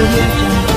audio jungle.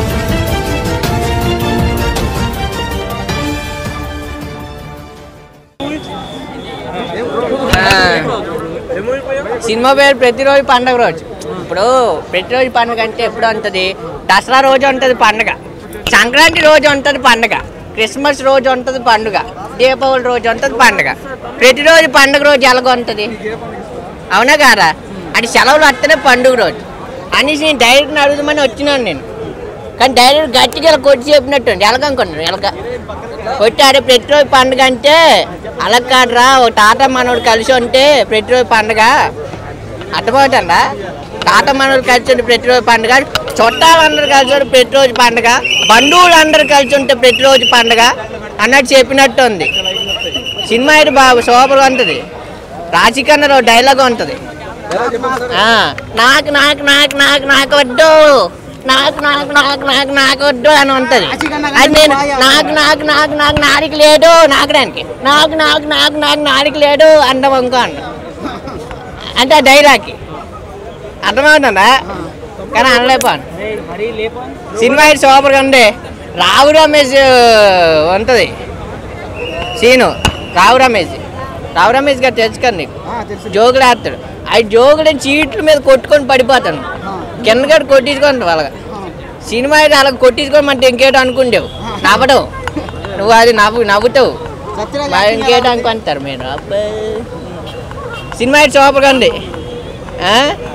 Cinema పేరు ప్రతిరోజు పండగ రోజు ఇప్పుడు ప్రతిరోజు పండుగ అంటే ఎప్పుడు ఉంటుంది దసరా రోజు ఉంటుంది పండగ సంక్రాంతి రోజు ఉంటుంది పండగ క్రిస్మస్ రోజు ఉంటుంది పండుగ దీపావళి రోజు ఉంటుంది పండగ ప్రతిరోజు పండుగ రోజు ఎలాగ ఉంటుంది అవునా కాదా అది సెలవులు వస్తేనే పండుగ రోజు అనేసి నేను డైరెక్ట్ని అడుగుదామని వచ్చినాను నేను కానీ డైరెక్ట్ గట్టిగా ఇలా కొట్టి చెప్పినట్టు ఎలాగనుకున్నాను ఎలాగ కొట్టాడు ప్రతిరోజు పండుగ అంటే అలా కాదురా ఒక తాత మనోడు కలిసి ఉంటే ప్రతిరోజు పండుగ అర్థమవుతుందా తాత మనోడు కలిసి ఉంటే ప్రతిరోజు పండుగ చుట్టాలందరూ కలిసి ఉంటే ప్రతిరోజు పండుగ బంధువులు అందరూ కలిసి ఉంటే ప్రతిరోజు పండుగ అన్నట్టు చెప్పినట్టు ఉంది సినిమా అయితే బాగా సూపర్గా ఉంటుంది రాశికన్నా డైలాగ్ ఉంటుంది ఆ, నాకు నాకు నాకు నాకు నాకు వద్దు నాకు నాకు నాకు నాకు నాకు వద్దు అని ఉంటది అది నేను నాకు నాకు నాకు నాకు నాడికి లేదు నాకడానికి నాకు నాకు నాకు నాకు నాడికి లేదు అండం ఇంకో అండ అంటే ఆ డైలాగ్కి అర్థమవుతుందా కానీ అనలేపాను సినిమా అయితే సూపర్గా ఉంది రావు రమేష్ ఉంటుంది సీను రావు రమేష్ రావు రమేష్ గారు తెలుసుకారు నీకు జోగులు ఆడతాడు ఆ జోగులు చీట్ల మీద కొట్టుకొని పడిపోతాను కింద గడు కొట్టించుకుంటావు అలాగా సినిమా అయితే అలా కొట్టించుకోమంటే ఇంకేటో అనుకుంటావు నవ్వడం నువ్వు అది నవ్వు నవ్వుతావు మరి ఇంకేటో అనుకుంటారు మీరు అబ్బా సినిమా అయితే సూపర్గా ఉంది ఆ?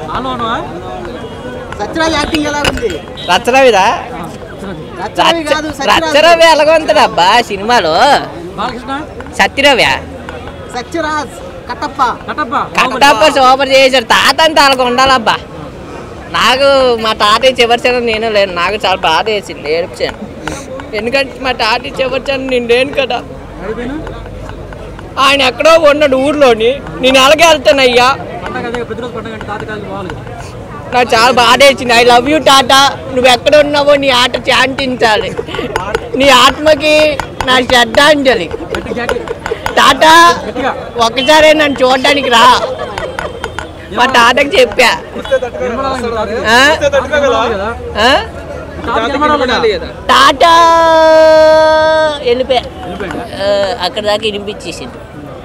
సత్యరాజ్ యాక్టింగ్ ఎలా ఉంది రచ్చరవిదా సత్యరాజ్ కాదు సత్యరాజ్ రచ్చరవి ఎలాగొంటుంది అబ్బా సినిమాలో సత్యరవ్య సత్యరాజ్ కట్టప్ప కట్టప్ప సూపర్ చేశాడు తాత అంటే అలాగ ఉండాలబ్బా నాకు మా తాతయ్య చివరిచాను నేను లేను నాకు చాలా బాధ వేసింది ఏడ్చాను ఎందుకంటే మా తాతయ్య చివరిచాను నేను లేను కదా ఆయన ఎక్కడో ఉన్నాడు ఊర్లోని నేను అలాగే వెళ్తాను అయ్యా నాకు చాలా బాధ వేసింది ఐ లవ్ యూ టాటా నువ్వు ఎక్కడ ఉన్నావో నీ ఆట శాంతించాలి నీ ఆత్మకి నా శ్రద్ధాంజలి టాటా ఒక్కసారి నన్ను చూడడానికి రా మా తాతకి చెప్పా ఆ? ఆ? టాటా వెళ్ళిపోయా ఆ, అక్కడ దాకా వినిపించేసింది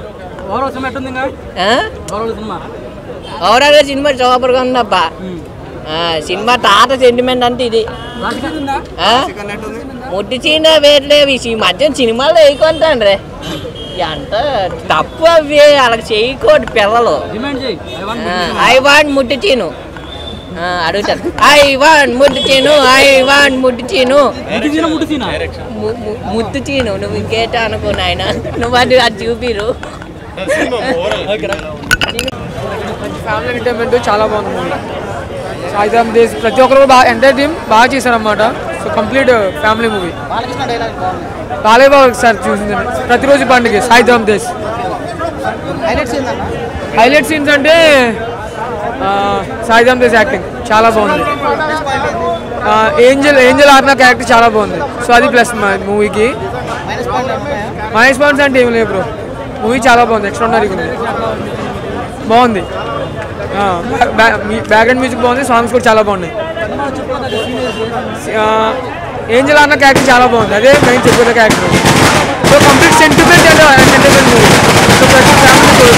ఆ? ఓవరాల్గా సినిమా సూపర్గా ఉందబ్బా ఆ, సినిమా తాత సెంటిమెంట్ అంటే ఇది ఆ? ముట్టి చీన వేర్లేవి ఈ మధ్య సినిమాలో వేయకుంటాను రే ఎంత తప్పు అవి వాళ్ళకి చేయకూడదు పిల్లలు ఐ వాంట్ ముట్టి చీను ఆ, అడుగుతాను ఐ వాంట్ ముట్టి చీను ఐ వాంట్ ముట్టి చీను ము- ము- ముత్తు చీను నువ్వు ఇంకేటా అనుకో నాయన నువ్వు అది అది చూపిరు ఫ్యామిలీ ఎంటర్టైన్మెంట్ చాలా బాగుంది మూవీ సాయిధరం దేశ్ ప్రతి ఒక్కరు బాగా ఎంటర్ టీమ్ బాగా చేశారన్నమాట so complete family movie Balakrishna dialogue బాగుంది బాలయ్య బాబు ఒకసారి చూసింది ప్రతిరోజు పండుగ సాయిధరం దేశ్ హైలైట్స్ ఏందన్న హైలైట్ సీన్స్ అంటే ఆ, సాయిధరం దేశ్ యాక్టింగ్ చాలా బాగుంది ఆ, ఏంజల్ ఏంజల్ ఆర్నా క్యారెక్టర్ చాలా బాగుంది సో అది ప్లస్ మూవీకి మైనస్ పాయింట్ ఉన్నాయా? మహేష్ పాయింట్స్ అంటే ఏం లేదు బ్రో మూవీ చాలా బాగుంది ఎక్స్ట్రాడనరీగా ఉంది బాగుంది బ్యాక్గ్రౌండ్ మ్యూజిక్ బాగుంది సాంగ్స్ కూడా చాలా బాగున్నాయి ఏంజల్ అన్న క్యారెక్టర్ చాలా బాగుంది అదే మెయిన్ చెప్పిన character so complete sentiment and entertainment movie so ప్రతి ఫ్యామిలీ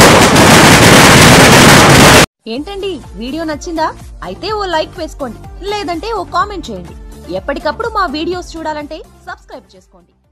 ఏంటండి వీడియో నచ్చిందా అయితే ఓ లైక్ వేసుకోండి లేదంటే ఓ కామెంట్ చేయండి ఎప్పటికప్పుడు మా వీడియోస్ చూడాలంటే సబ్స్క్రైబ్ చేసుకోండి